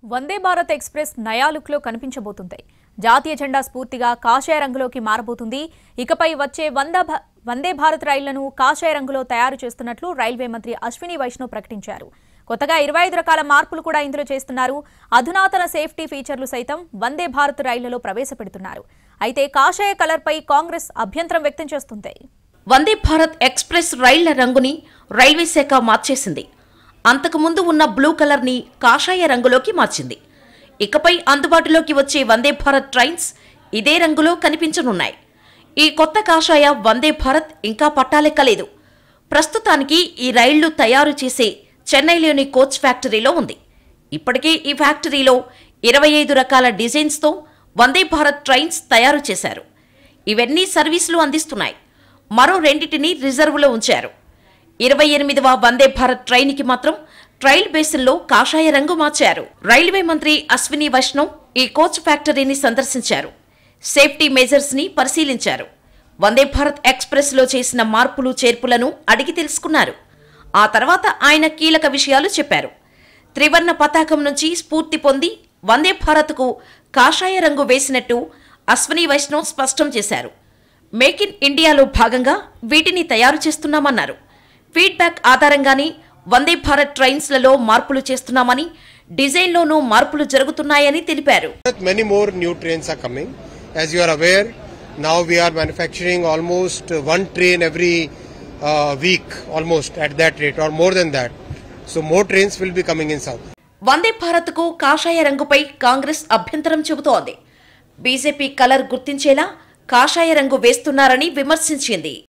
వందే Bharat express నయా లుక్లో కనిపించబోతుంది జాతీయ జెండా స్ఫూర్తిగా కాషాయ రంగులోకి మారబోతుంది ఇకపై వచ్చే వంద భ- వందే భారత్ రైళ్లను కాషాయ రంగులో తయారు చేస్తున్నట్లు రైల్వే మంత్రి అశ్విని వైష్ణవ్ ప్రకటించారు కొత్తగా ఇరవై ఐదు రకాల మార్పులు కూడా ఇందులో చేస్తున్నారు అధునాతన సేఫ్టీ ఫీచర్లు సైతం వందే భారత్ రైళ్లలో ప్రవేశపెడుతున్నారు అయితే కాషాయ కలర్పై కాంగ్రెస్ అభ్యంతరం వ్యక్తం చేస్తుంది వందే భారత్ ఎక్స్ప్రెస్ రైళ్ల రంగుని రైల్వే శాఖ మార్చేసింది అంతకుముందు ఉన్న బ్లూ కలర్ని కాషాయ రంగులోకి మార్చింది ఇకపై అందుబాటులోకి వచ్చే వందే భారత్ ట్రైన్స్ ఇదే రంగులో కనిపించనున్నాయి ఈ కొత్త కాషాయ వందే భారత్ ఇంకా పట్టాలెక్కలేదు ప్రస్తుతానికి ఈ రైళ్లు తయారు చేసే చెన్నైలోని కోచ్ ఫ్యాక్టరీలో ఉంది ఇప్పటికే ఈ ఫ్యాక్టరీలో ఇరవై ఐదు రకాల డిజైన్స్తో వందే భారత్ ట్రైన్స్ తయారు చేశారు ఇవన్నీ సర్వీసులు అందిస్తున్నాయి మరో రెండింటిని రిజర్వులో ఉంచారు ఇరవై ఎనిమిదవ వందే భారత్ ట్రైన్కి మాత్రం ట్రయల్ బేసిన్లో కాషాయ రంగు మార్చారు రైల్వే మంత్రి అశ్విని వైష్ణవ్ ఈ కోచ్ ఫ్యాక్టరీని సందర్శించారు సేఫ్టీ మెజర్స్ ని పరిశీలించారు వందే భారత్ ఎక్స్ప్రెస్ లో చేసిన మార్పులు చేర్పులను అడిగి తెలుసుకున్నారు ఆ తర్వాత ఆయన కీలక విషయాలు చెప్పారు త్రివర్ణ పతాకం నుంచి స్ఫూర్తి పొంది వందే భారత్కు కాషాయ రంగు వేసినట్టు అశ్విని వైష్ణవ్ స్పష్టం చేశారు మేక్ ఇన్ ఇండియాలో భాగంగా వీటిని తయారు చేస్తున్నామన్నారు ఫీడ్బ్యాక్ ఆధారంగానే వందే భారత్ ట్రైన్స్లలో మార్పులు చేస్తున్నామని డిజైన్లోనూ మార్పులు జరుగుతున్నాయని తెలిపారు Many more new trains are coming. As you are aware, now we are manufacturing almost uh, one train every uh, week, almost at that rate, or more than that. So more trains will be coming in south. వందే భారత్కు కాషాయ రంగుపై కాంగ్రెస్ అభ్యంతరం చెబుతోంది BJP colour గుర్తించేలా కాషాయ రంగు వేస్తున్నారని విమర్శించింది